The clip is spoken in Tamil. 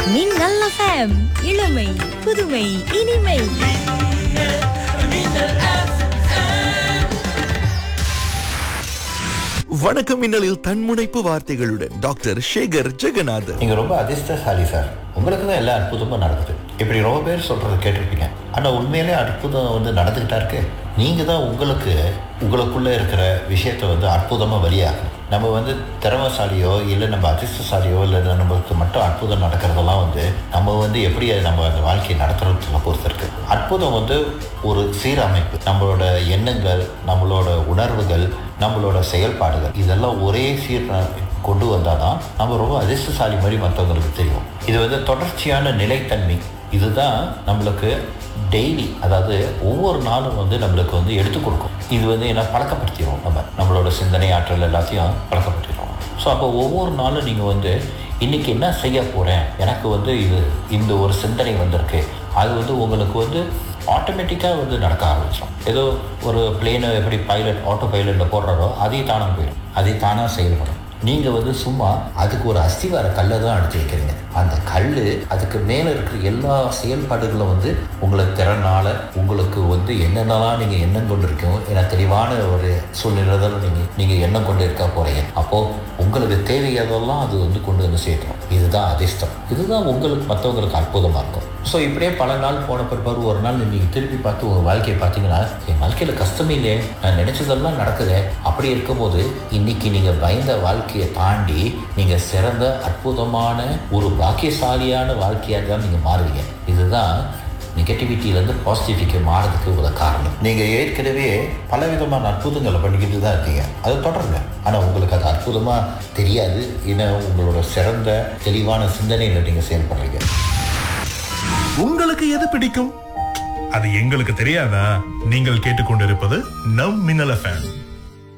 மின்னல் எஃப்எம் இளமை புதுமை இனிமை வணக்கம் மின்னலில் தன்முனைப்பு வார்த்தைகளுடன் டாக்டர் சேகர் ஜெகநாதன் நீங்க ரொம்ப அதிர்ஷ்டசாலி சார் உங்களுக்கு தான் எல்லா அற்புதமும் நடக்குது இப்படி ரொம்ப பேர் சொல்றத கேட்டிருப்பீங்க ஆனா உண்மையிலே அற்புதம் வந்து நடந்துகிட்டா இருக்கு நீங்க தான் உங்களுக்கு உங்களுக்குள்ள இருக்கிற விஷயத்த வந்து அற்புதமா வெளியாகணும் நம்ம வந்து திறமசாலியோ இல்லை நம்ம அதிர்ஷ்டசாலியோ இல்லை நமக்கு மட்டும் அற்புதம் நடக்கிறதெல்லாம் வந்து நம்ம வந்து எப்படி அது நம்ம அந்த வாழ்க்கையை நடத்துறதுல பொறுத்து இருக்கு அற்புதம் வந்து ஒரு சீரமைப்பு நம்மளோட எண்ணங்கள் நம்மளோட உணர்வுகள் நம்மளோட செயல்பாடுகள் இதெல்லாம் ஒரே சீர் கொண்டு வந்தால் தான் நம்ம ரொம்ப அதிர்ஷ்டசாலி மாதிரி மற்றவங்களுக்கு தெரியும் இது வந்து தொடர்ச்சியான நிலைத்தன்மை இதுதான் நம்மளுக்கு டெய்லி அதாவது ஒவ்வொரு நாளும் வந்து நம்மளுக்கு வந்து எடுத்து கொடுக்கும் இது வந்து என்ன பழக்கப்படுத்திடுவோம் நம்ம நம்மளோட சிந்தனை ஆற்றல் எல்லாத்தையும் பழக்கப்படுத்திடுவோம் ஸோ அப்போ ஒவ்வொரு நாளும் நீங்கள் வந்து இன்றைக்கி என்ன செய்ய போகிறேன் எனக்கு வந்து இது இந்த ஒரு சிந்தனை வந்திருக்கு அது வந்து உங்களுக்கு வந்து ஆட்டோமேட்டிக்காக வந்து நடக்க ஆரம்பிச்சிடும் ஏதோ ஒரு பிளேனை எப்படி பைலட் ஆட்டோ பைலட்டில் போடுறாரோ அதே தானாக போயிடும் அதே தானாக செயல்படும் நீங்கள் வந்து சும்மா அதுக்கு ஒரு அஸ்திவார கல்லை தான் எடுத்து வைக்கிறீங்க அந்த கல் அதுக்கு மேலே இருக்கிற எல்லா செயல்பாடுகளும் வந்து உங்களுக்கு திறனால உங்களுக்கு வந்து என்னென்னலாம் நீங்கள் எண்ணம் கொண்டு இருக்கீங்க ஏன்னா தெளிவான ஒரு சூழ்நிலை தான் நீங்கள் நீங்கள் எண்ணம் கொண்டு இருக்க போகிறீங்க அப்போது உங்களுக்கு தேவையானதெல்லாம் அது வந்து கொண்டு வந்து சேர்க்கணும் இதுதான் அதிர்ஷ்டம் இதுதான் உங்களுக்கு மற்றவங்களுக்கு அற்புதமாக இருக்கும் ஸோ இப்படியே பல நாள் போன பிற்பாடு ஒரு நாள் நீங்கள் திருப்பி பார்த்து உங்கள் வாழ்க்கையை பார்த்தீங்கன்னா என் வாழ்க்கையில் கஷ்டமே இல்லையே நான் நினச்சதெல்லாம் நடக்குது அப்படி இருக்கும்போது இன்னைக்கு நீங்கள் பயந்த வாழ்க்கையை தாண்டி நீங்கள் சிறந்த அற்புதமான ஒரு பாக்கியசாலியான வாழ்க்கையாக தான் நீங்கள் மாறுவீங்க இதுதான் நெகட்டிவிட்டியிலேருந்து பாசிட்டிவிட்டிக்கு மாறதுக்கு ஒரு காரணம் நீங்கள் ஏற்கனவே பலவிதமான அற்புதங்களை பண்ணிக்கிட்டு தான் இருக்கீங்க அதை தொடருங்க ஆனால் உங்களுக்கு அது அற்புதமாக தெரியாது ஏன்னா உங்களோட சிறந்த தெளிவான சிந்தனையில் நீங்கள் செயல்படுறீங்க உங்களுக்கு எது பிடிக்கும் அது எங்களுக்கு தெரியாதா நீங்கள் கேட்டுக்கொண்டிருப்பது நம் மின்னல் எஃப்எம்